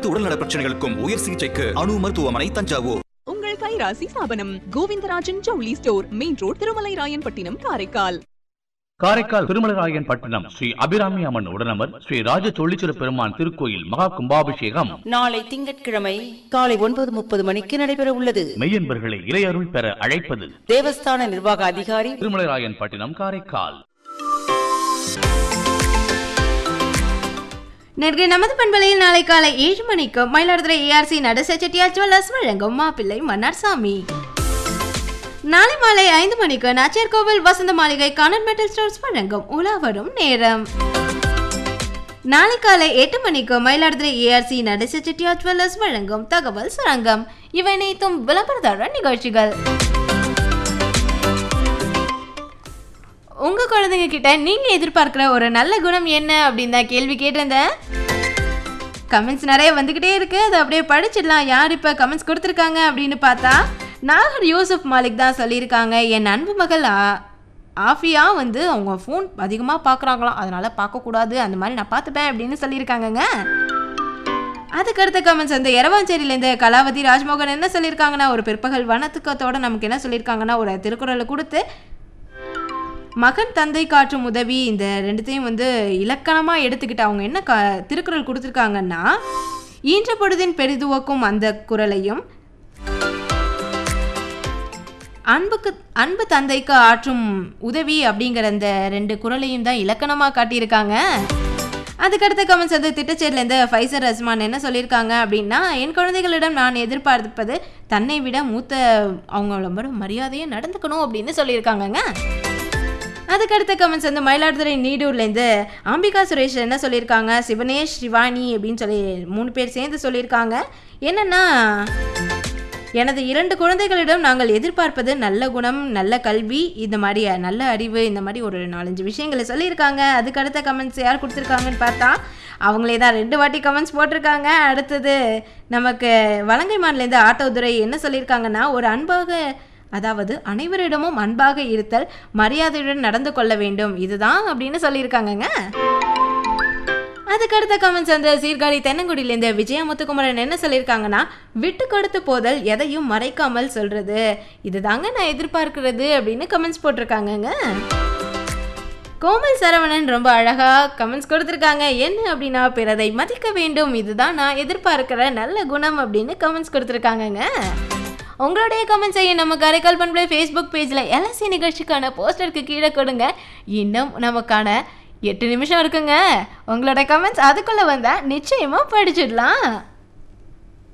அனைத்து உடல்நல பிரச்சனைகளுக்கும் உயர் சிகிச்சைக்கு அணு மருத்துவமனை தஞ்சாவூர் உங்கள் கைராசி ஸ்தாபனம் கோவிந்தராஜன் ஜவுளி store main road Thirumalai Rayanpattinam Karaikal Karaikal Thirumalarayan Pattanam Sri Abirami அம்மன் உடனமர் ஸ்ரீ ராஜ தொழிச்சிறு பெருமான் திருக்கோயில் மகா கும்பாபிஷேகம் நாளை திங்கட்கிழமை காலை ஒன்பது முப்பது மணிக்கு நடைபெற உள்ளது மெய்யன்பர்களை இறையருள் பெற அழைப்பது தேவஸ்தான நிர்வாக அதிகாரி திருமலராயன் பட்டினம் காரைக்கால் நேற்று நமது பண்பலையில் நாளை காலை ஏழு மணிக்கு மயிலாடுதுறை ஏஆர்சி நடச செட்டியார் ஜுவல்லர்ஸ் வழங்கும் மாப்பிள்ளை மன்னார் சாமி நாளை மாலை ஐந்து மணிக்கு நாச்சியார் கோவில் வசந்த மாளிகை கானன் மெட்டல் ஸ்டோர்ஸ் வழங்கும் உலா வரும் நேரம் நாளை காலை எட்டு மணிக்கு மயிலாடுதுறை ஏஆர்சி நடச செட்டியார் ஜுவல்லர்ஸ் வழங்கும் தகவல் சுரங்கம் இவை அனைத்தும் விளம்பரதார நிகழ்ச்சிகள் உங்க குழந்தைங்க கிட்ட நீங்க எதிர்பார்க்கிற ஒரு நல்ல குணம் என்ன அப்படின்னு தான் கேள்வி கேட்டிருந்தேன் கமெண்ட்ஸ் நிறைய வந்துக்கிட்டே இருக்கு அதை அப்படியே படிச்சிடலாம் யார் இப்போ கமெண்ட்ஸ் கொடுத்துருக்காங்க அப்படின்னு பார்த்தா நாகர் யூசுப் மாலிக் தான் சொல்லியிருக்காங்க என் அன்பு மகள் ஆ- ஆஃபியா வந்து அவங்க ஃபோன் அதிகமாக பார்க்குறாங்களாம் அதனால பார்க்கக்கூடாது அந்த மாதிரி நான் பார்த்துப்பேன் அப்படின்னு சொல்லியிருக்காங்கங்க அதுக்கு அடுத்த கமெண்ட்ஸ் வந்து இரவாஞ்சேரியிலேருந்து கலாவதி ராஜ்மோகன் என்ன சொல்லியிருக்காங்கன்னா ஒரு பிற்பகல் வனத்துக்கத்தோட நமக்கு என்ன சொல்லியிருக்காங்கன்னா ஒரு திருக்குறளை கொடுத்து மகன் தந்தை காற்றும் உதவி இந்த ரெண்டுத்தையும் வந்து இலக்கணமாக எடுத்துக்கிட்டு அவங்க என்ன க திருக்குறள் கொடுத்துருக்காங்கன்னா ஈன்ற பொழுதின் பெரிதுவக்கும் அந்த குரலையும் அன்புக்கு அன்பு தந்தைக்கு ஆற்றும் உதவி அப்படிங்கிற அந்த ரெண்டு குரலையும் தான் இலக்கணமாக காட்டியிருக்காங்க அதுக்கடுத்த கமெண்ட்ஸ் வந்து திட்டச்சேரிலேருந்து ஃபைசர் ரஸ்மான் என்ன சொல்லியிருக்காங்க அப்படின்னா என் குழந்தைகளிடம் நான் எதிர்பார்ப்பது தன்னை விட மூத்த அவங்கள மாதிரி மரியாதையை நடந்துக்கணும் அப்படின்னு சொல்லியிருக்காங்கங்க அதுக்கடுத்த கமெண்ட்ஸ் வந்து மயிலாடுதுறை நீடூர்லேருந்து அம்பிகா சுரேஷ் என்ன சொல்லியிருக்காங்க சிவனேஷ் சிவானி அப்படின்னு சொல்லி மூணு பேர் சேர்ந்து சொல்லியிருக்காங்க என்னென்னா எனது இரண்டு குழந்தைகளிடம் நாங்கள் எதிர்பார்ப்பது நல்ல குணம் நல்ல கல்வி இந்த மாதிரி நல்ல அறிவு இந்த மாதிரி ஒரு நாலஞ்சு விஷயங்களை சொல்லியிருக்காங்க அதுக்கு அடுத்த கமெண்ட்ஸ் யார் கொடுத்துருக்காங்கன்னு பார்த்தா அவங்களே தான் ரெண்டு வாட்டி கமெண்ட்ஸ் போட்டிருக்காங்க அடுத்தது நமக்கு வலங்கை மாநிலேருந்து ஆட்டோதுரை என்ன சொல்லியிருக்காங்கன்னா ஒரு அன்பாக அதாவது அனைவரிடமும் அன்பாக இருத்தல் மரியாதையுடன் நடந்து கொள்ள வேண்டும் இதுதான் அப்படின்னு சொல்லியிருக்காங்கங்க அதுக்கடுத்த கமெண்ட்ஸ் வந்து சீர்காழி தென்னங்குடியிலேருந்து விஜயா முத்துக்குமரன் என்ன சொல்லியிருக்காங்கன்னா விட்டு கொடுத்து போதல் எதையும் மறைக்காமல் சொல்றது இதுதாங்க நான் எதிர்பார்க்கிறது அப்படின்னு கமெண்ட்ஸ் போட்டிருக்காங்கங்க கோமல் சரவணன் ரொம்ப அழகா கமெண்ட்ஸ் கொடுத்துருக்காங்க என்ன அப்படின்னா பிறதை மதிக்க வேண்டும் இதுதான் நான் எதிர்பார்க்கிற நல்ல குணம் அப்படின்னு கமெண்ட்ஸ் கொடுத்துருக்காங்கங்க உங்களுடைய கமெண்ட்ஸை நம்ம கரைக்கால் பண்பலை ஃபேஸ்புக் பேஜில் எல்எஸ்சி நிகழ்ச்சிக்கான போஸ்டருக்கு கீழே கொடுங்க இன்னும் நமக்கான எட்டு நிமிஷம் இருக்குங்க உங்களோட கமெண்ட்ஸ் அதுக்குள்ளே வந்தால் நிச்சயமாக படிச்சிடலாம்